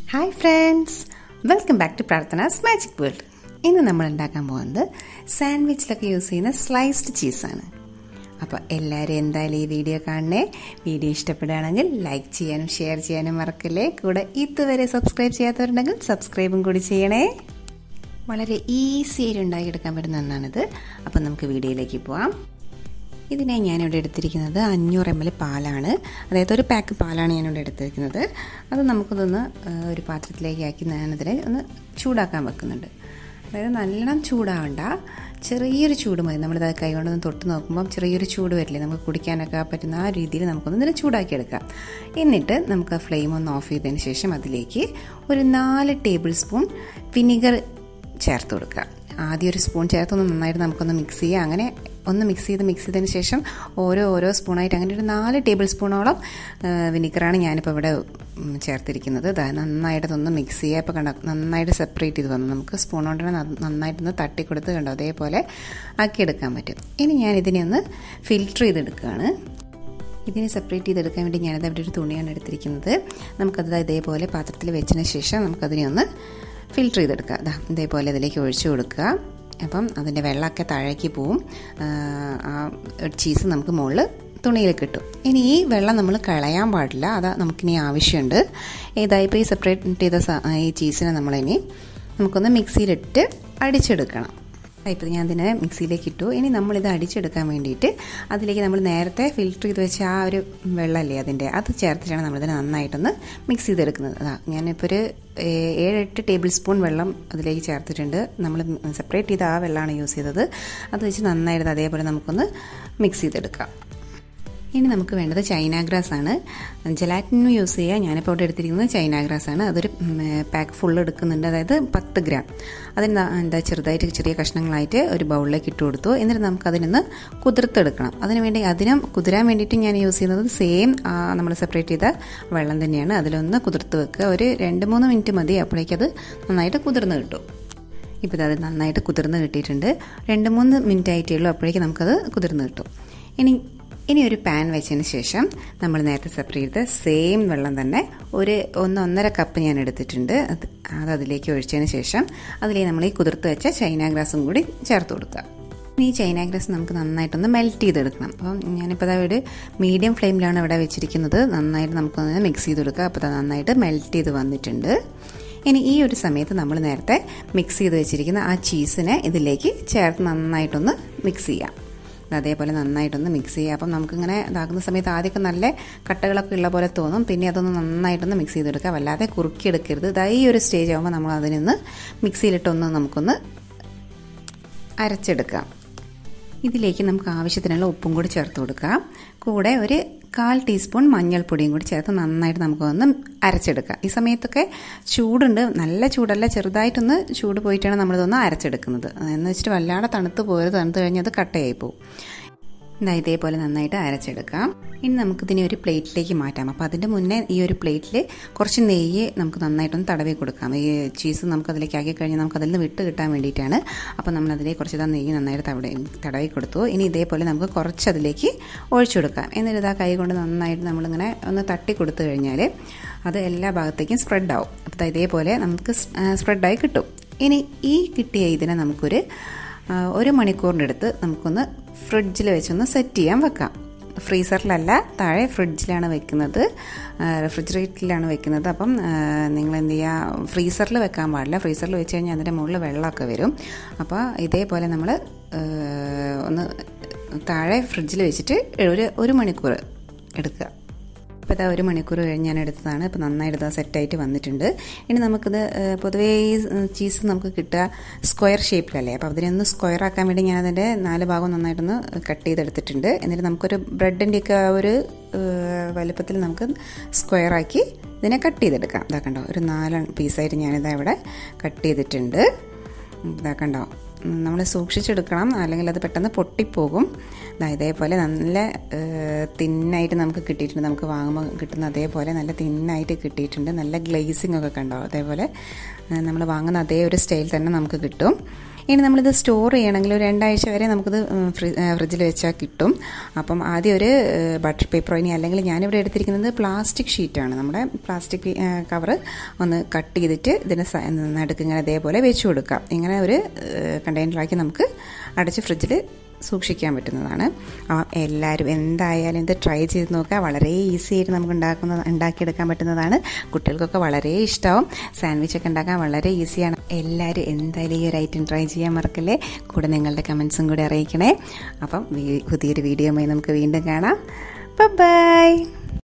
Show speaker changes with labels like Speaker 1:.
Speaker 1: hi friends welcome back to Prarthana's magic world ഇന്ന് നമ്മൾ ഉണ്ടാക്കാൻ പോകുന്നത് സാൻഡ്വിച്ചിലൊക്കെ യൂസ് ചെയ്യുന്ന സ്ലൈസ്ഡ് ചീസാണ് അപ്പോൾ എല്ലാവരും എന്തായാലും ഈ വീഡിയോ കാണണേ വീഡിയോ ഇഷ്ടപ്പെടുകയാണെങ്കിൽ ലൈക്ക് ചെയ്യാനും ഷെയർ ചെയ്യാനും മറക്കല്ലേ കൂടെ ഇതുവരെ സബ്സ്ക്രൈബ് ചെയ്യാത്തവരുണ്ടെങ്കിൽ സബ്സ്ക്രൈബും കൂടി ചെയ്യണേ വളരെ ഈസി ആയിട്ട് ഉണ്ടാക്കിയെടുക്കാൻ പറ്റുന്ന ഒന്നാണിത് അപ്പം നമുക്ക് വീഡിയോയിലേക്ക് പോവാം ഇതിനായി ഞാനിവിടെ എടുത്തിരിക്കുന്നത് അഞ്ഞൂറ് എം എൽ പാലാണ് അതായത് ഒരു പാക്ക് പാലാണ് ഞാനിവിടെ എടുത്തിരിക്കുന്നത് അത് നമുക്കിതൊന്ന് ഒരു പാത്രത്തിലേക്ക് ആക്കി ഞാനതിനെ ഒന്ന് ചൂടാക്കാൻ വെക്കുന്നുണ്ട് അതായത് നല്ലോണം ചൂടാവണ്ട ചെറിയൊരു ചൂട് മതി നമ്മളിത് കൈ കൊണ്ടൊന്ന് തൊട്ട് നോക്കുമ്പം ചെറിയൊരു ചൂട് വരില്ലേ നമുക്ക് കുടിക്കാനൊക്കെ പറ്റുന്ന ആ രീതിയിൽ നമുക്കൊന്ന് ഇതിനെ ചൂടാക്കിയെടുക്കാം എന്നിട്ട് നമുക്ക് ആ ഫ്ലെയിം ഒന്ന് ഓഫ് ചെയ്തതിന് ശേഷം അതിലേക്ക് ഒരു നാല് ടേബിൾ സ്പൂൺ വിനിഗർ ചേർത്ത് കൊടുക്കുക ആദ്യം ഒരു സ്പൂൺ ചേർത്തൊന്ന് നന്നായിട്ട് നമുക്കൊന്ന് മിക്സ് ചെയ്യുക അങ്ങനെ ഒന്ന് മിക്സ് ചെയ്ത് മിക്സ് ചെയ്തതിന് ശേഷം ഓരോ ഓരോ സ്പൂണായിട്ട് അങ്ങനെ ഒരു നാല് ടേബിൾ സ്പൂണോളം വിനിഗറാണ് ഞാനിപ്പോൾ ഇവിടെ ചേർത്തിരിക്കുന്നത് നന്നായിട്ട് ഇതൊന്ന് മിക്സ് ചെയ്യുക ഇപ്പോൾ കണ്ടോ നന്നായിട്ട് സെപ്പറേറ്റ് ചെയ്ത് വന്നു നമുക്ക് സ്പൂൺ കൊണ്ട് നന്നായിട്ടൊന്ന് തട്ടിക്കൊടുത്ത് കണ്ടോ അതേപോലെ ആക്കിയെടുക്കാൻ പറ്റും ഇനി ഞാൻ ഇതിനെ ഒന്ന് ഫിൽറ്റർ ചെയ്തെടുക്കുകയാണ് ഇതിനെ സെപ്പറേറ്റ് ചെയ്തെടുക്കാൻ വേണ്ടി ഞാനത് അവിടെ ഒരു തുണിയാണ് എടുത്തിരിക്കുന്നത് നമുക്കത് ഇതേപോലെ പാത്രത്തിൽ വെച്ചതിന് ശേഷം നമുക്കതിനെ ഒന്ന് ഫിൽറ്റർ ചെയ്തെടുക്കുക അതാ ഇതേപോലെ ഇതിലേക്ക് ഒഴിച്ചു കൊടുക്കുക അപ്പം അതിൻ്റെ വെള്ളമൊക്കെ താഴേക്ക് പോവും ആ ചീസ് നമുക്ക് മുകളിൽ തുണിയിൽ കിട്ടും ഇനി ഈ വെള്ളം നമ്മൾ കളയാൻ പാടില്ല അത് നമുക്കിനി ആവശ്യമുണ്ട് ഏതായിപ്പോൾ ഈ സെപ്പറേറ്റ് ചെയ്ത ഈ ചീസിനെ നമ്മളിനി നമുക്കൊന്ന് മിക്സിയിലിട്ട് അടിച്ചെടുക്കണം ഇപ്പോൾ ഞാൻ ഇതിനെ മിക്സിയിലേക്ക് ഇട്ടു ഇനി നമ്മളിത് അടിച്ചെടുക്കാൻ വേണ്ടിയിട്ട് അതിലേക്ക് നമ്മൾ നേരത്തെ ഫിൽറ്റർ ചെയ്ത് വെച്ച ആ ഒരു വെള്ളമല്ലേ അതിൻ്റെ അത് ചേർത്തിട്ടാണ് നമ്മളിതിനെ നന്നായിട്ടൊന്ന് മിക്സ് ചെയ്തെടുക്കുന്നത് അതാ ഞാനിപ്പോൾ ഒരു ഏഴെട്ട് ടേബിൾ സ്പൂൺ വെള്ളം അതിലേക്ക് ചേർത്തിട്ടുണ്ട് നമ്മൾ സെപ്പറേറ്റ് ചെയ്ത ആ വെള്ളമാണ് യൂസ് ചെയ്തത് അത് വെച്ച് നന്നായിട്ട് അതേപോലെ നമുക്കൊന്ന് മിക്സ് ചെയ്തെടുക്കാം ഇനി നമുക്ക് വേണ്ടത് ചൈന ഗ്രാസ് ആണ് ജലാറ്റിനും യൂസ് ചെയ്യുക ഞാനിപ്പോൾ ഇവിടെ എടുത്തിരിക്കുന്നത് ചൈന ഗ്രാസ് ആണ് അതൊരു പാക്ക് ഫുൾ എടുക്കുന്നുണ്ട് അതായത് പത്ത് ഗ്രാം അതിന് എന്താ ചെറുതായിട്ട് ചെറിയ കഷ്ണങ്ങളായിട്ട് ഒരു ബൗളിലേക്ക് ഇട്ട് കൊടുത്തു എന്നിട്ട് നമുക്ക് അതിനൊന്ന് കുതിർത്തെടുക്കണം അതിന് വേണ്ടി അതിനും കുതിരാൻ വേണ്ടിയിട്ട് ഞാൻ യൂസ് ചെയ്യുന്നത് സെയിം നമ്മൾ സെപ്പറേറ്റ് ചെയ്ത വെള്ളം തന്നെയാണ് അതിലൊന്ന് കുതിർത്ത് വെക്കുക ഒരു രണ്ട് മൂന്ന് മിനിറ്റ് മതി അപ്പോഴേക്കത് നന്നായിട്ട് കുതിർന്ന് കിട്ടും ഇപ്പോൾ അത് നന്നായിട്ട് കുതിർന്ന് കിട്ടിയിട്ടുണ്ട് രണ്ട് മൂന്ന് മിനിറ്റ് ആയിട്ടേ ഉള്ളൂ അപ്പോഴേക്ക് നമുക്കത് കുതിർന്ന് കിട്ടും ഇനി ഇനി ഒരു പാൻ വെച്ചതിന് ശേഷം നമ്മൾ നേരത്തെ സെപ്പറേറ്റ് ചെയ്ത സെയിം വെള്ളം തന്നെ ഒരു ഒന്ന് ഒന്നര കപ്പ് ഞാൻ എടുത്തിട്ടുണ്ട് അത് അത് അതിലേക്ക് ഒഴിച്ചതിന് ശേഷം അതിലേക്ക് നമ്മൾ ഈ കുതിർത്ത് വെച്ച ചൈന ഗ്രാസും കൂടി ചേർത്ത് കൊടുക്കുക ഈ ചൈന ഗ്രാസ് നമുക്ക് നന്നായിട്ടൊന്ന് മെൽറ്റ് ചെയ്തെടുക്കണം അപ്പം ഞാനിപ്പോൾ അതാ ഒരു മീഡിയം ഫ്ലെയിമിലാണ് ഇവിടെ വെച്ചിരിക്കുന്നത് നന്നായിട്ട് നമുക്കൊന്ന് മിക്സ് ചെയ്ത് കൊടുക്കുക അപ്പോൾ അത് നന്നായിട്ട് മെൽറ്റ് ചെയ്ത് വന്നിട്ടുണ്ട് ഇനി ഈ ഒരു സമയത്ത് നമ്മൾ നേരത്തെ മിക്സ് ചെയ്ത് വെച്ചിരിക്കുന്ന ആ ചീസിനെ ഇതിലേക്ക് ചേർത്ത് നന്നായിട്ടൊന്ന് മിക്സ് ചെയ്യാം അതേപോലെ നന്നായിട്ടൊന്ന് മിക്സ് ചെയ്യുക അപ്പം നമുക്കിങ്ങനെ ഇതാക്കുന്ന സമയത്ത് ആദ്യമൊക്കെ നല്ല കട്ടകളൊക്കെ ഉള്ള പോലെ തോന്നും പിന്നെ അതൊന്ന് നന്നായിട്ടൊന്ന് മിക്സ് ചെയ്തെടുക്കുക വല്ലാതെ കുറുക്കിയെടുക്കരുത് ഇതാ ഈ ഒരു സ്റ്റേജ് ആകുമ്പോൾ നമ്മൾ അതിനൊന്ന് മിക്സിയിലിട്ടൊന്ന് നമുക്കൊന്ന് അരച്ചെടുക്കാം ഇതിലേക്ക് നമുക്ക് ആവശ്യത്തിനുള്ള ഉപ്പും കൂടി ചേർത്ത് കൊടുക്കാം കൂടെ ഒരു കാൽ ടീസ്പൂൺ മഞ്ഞൾപ്പൊടിയും കൂടി ചേർത്ത് നന്നായിട്ട് നമുക്കൊന്ന് അരച്ചെടുക്കാം ഈ സമയത്തൊക്കെ ചൂടുണ്ട് നല്ല ചൂടല്ല ചെറുതായിട്ടൊന്ന് ചൂട് പോയിട്ടാണ് നമ്മളിതൊന്ന് അരച്ചെടുക്കുന്നത് എന്ന് വെച്ചിട്ട് വല്ലാതെ തണുത്ത് പോയത് തണുത്ത് കഴിഞ്ഞാൽ അത് കട്ടയായി പോകും ഇതാ ഇതേപോലെ നന്നായിട്ട് അരച്ചെടുക്കാം ഇനി നമുക്കിതിനെ ഒരു പ്ലേറ്റിലേക്ക് മാറ്റാം അപ്പോൾ അതിൻ്റെ മുന്നേ ഈ ഒരു പ്ലേറ്റിൽ കുറച്ച് നെയ്യ് നമുക്ക് നന്നായിട്ടൊന്ന് തടവി കൊടുക്കാം ഈ ചീസ് നമുക്ക് അതിലേക്ക് ആക്കി കഴിഞ്ഞാൽ നമുക്ക് അതിൽ നിന്ന് വിട്ട് കിട്ടാൻ വേണ്ടിയിട്ടാണ് അപ്പോൾ നമ്മൾ അതിലേക്ക് കുറച്ച് ഇതാ നെയ്യ് നന്നായിട്ട് തടവി തടവി കൊടുത്തു ഇനി ഇതേപോലെ നമുക്ക് കുറച്ച് അതിലേക്ക് ഒഴിച്ചു കൊടുക്കാം എന്നിട്ട് ഇതാ കൈ കൊണ്ട് നന്നായിട്ട് നമ്മളിങ്ങനെ ഒന്ന് തട്ടി കൊടുത്തു കഴിഞ്ഞാൽ അത് എല്ലാ ഭാഗത്തേക്കും സ്പ്രെഡ് ആവും അപ്പോൾ ഇതേപോലെ നമുക്ക് സ്പ്രെഡായി കിട്ടും ഇനി ഈ കിട്ടിയ ഇതിനെ നമുക്കൊരു ഒരു മണിക്കൂറിൻ്റെ അടുത്ത് നമുക്കൊന്ന് ഫ്രിഡ്ജിൽ വെച്ചൊന്ന് സെറ്റ് ചെയ്യാൻ വെക്കാം ഫ്രീസറിലല്ല താഴെ ഫ്രിഡ്ജിലാണ് വെക്കുന്നത് റെഫ്രിജറേറ്ററിലാണ് വെക്കുന്നത് അപ്പം നിങ്ങൾ എന്ത് ചെയ്യുക ഫ്രീസറിൽ വെക്കാൻ പാടില്ല ഫ്രീസറിൽ വെച്ച് കഴിഞ്ഞാൽ അതിൻ്റെ മുകളിൽ വെള്ളമൊക്കെ വരും അപ്പോൾ ഇതേപോലെ നമ്മൾ ഒന്ന് താഴെ ഫ്രിഡ്ജിൽ വെച്ചിട്ട് ഒരു ഒരു മണിക്കൂർ എടുക്കുക ഇപ്പോൾ ഇതാ ഒരു മണിക്കൂർ കഴിഞ്ഞ് ഞാൻ എടുത്തതാണ് ഇപ്പോൾ നന്നായിട്ട് ഇതാ സെറ്റായിട്ട് വന്നിട്ടുണ്ട് ഇനി നമുക്കിത് പൊതുവേ ഈ ചീസ് നമുക്ക് കിട്ടുക സ്ക്വയർ ഷേപ്പിലല്ലേ അപ്പോൾ അതിനൊന്ന് സ്ക്വയർ ആക്കാൻ വേണ്ടി ഞാൻ അതിൻ്റെ നാല് ഭാഗം നന്നായിട്ടൊന്ന് കട്ട് ചെയ്തെടുത്തിട്ടുണ്ട് എന്നിട്ട് നമുക്കൊരു ബ്രെഡിൻ്റെയൊക്കെ ഒരു വലുപ്പത്തിൽ നമുക്ക് സ്ക്വയർ ആക്കി ഇതിനെ കട്ട് ചെയ്തെടുക്കാം ഇതാ കണ്ടോ ഒരു നാല് പീസായിട്ട് ഞാനിതാ ഇവിടെ കട്ട് ചെയ്തിട്ടുണ്ട് ഇതാ കണ്ടോ നമ്മൾ സൂക്ഷിച്ചെടുക്കണം അല്ലെങ്കിൽ അത് പെട്ടെന്ന് പൊട്ടിപ്പോകും ഇതേപോലെ നല്ല തിന്നായിട്ട് നമുക്ക് കിട്ടിയിട്ടുണ്ട് നമുക്ക് വാങ്ങുമ്പോൾ കിട്ടുന്ന അതേപോലെ നല്ല തിന്നായിട്ട് കിട്ടിയിട്ടുണ്ട് നല്ല ഗ്ലേസിംഗ് ഒക്കെ കണ്ടോ അതേപോലെ നമ്മൾ വാങ്ങുന്ന അതേ ഒരു സ്റ്റൈൽ തന്നെ നമുക്ക് കിട്ടും ഇനി നമ്മളിത് സ്റ്റോർ ചെയ്യണമെങ്കിൽ ഒരു രണ്ടാഴ്ച വരെ നമുക്കിത് ഫ്രിഡ്ജിൽ വെച്ചാൽ കിട്ടും അപ്പം ആദ്യം ഒരു ബട്ടർ പേപ്പറോ ഇനി അല്ലെങ്കിൽ ഞാനിവിടെ എടുത്തിരിക്കുന്നത് പ്ലാസ്റ്റിക് ഷീറ്റാണ് നമ്മുടെ പ്ലാസ്റ്റിക് കവർ ഒന്ന് കട്ട് ചെയ്തിട്ട് ഇതിന് നടുക്ക് ഇങ്ങനെ അതേപോലെ വെച്ച് കൊടുക്കാം ഇങ്ങനെ ഒരു കണ്ടെയ്നറിലാക്കി നമുക്ക് അടച്ച് ഫ്രിഡ്ജിൽ സൂക്ഷിക്കാൻ പറ്റുന്നതാണ് എല്ലാവരും എന്തായാലും ഇത് ട്രൈ ചെയ്ത് നോക്കുക വളരെ ഈസി ആയിട്ട് നമുക്ക് ഉണ്ടാക്കുന്ന ഉണ്ടാക്കിയെടുക്കാൻ പറ്റുന്നതാണ് കുട്ടികൾക്കൊക്കെ വളരെ ഇഷ്ടമാവും സാൻഡ്വിച്ച് ഒക്കെ ഉണ്ടാക്കാൻ വളരെ ഈസിയാണ് എല്ലാവരും എന്തായാലും ഈ ഒരു ഐറ്റം ട്രൈ ചെയ്യാൻ മറക്കല്ലേ കൂടെ നിങ്ങളുടെ കമൻസും കൂടി അറിയിക്കണേ അപ്പം പുതിയൊരു വീഡിയോയുമായി നമുക്ക് വീണ്ടും കാണാം ബൈ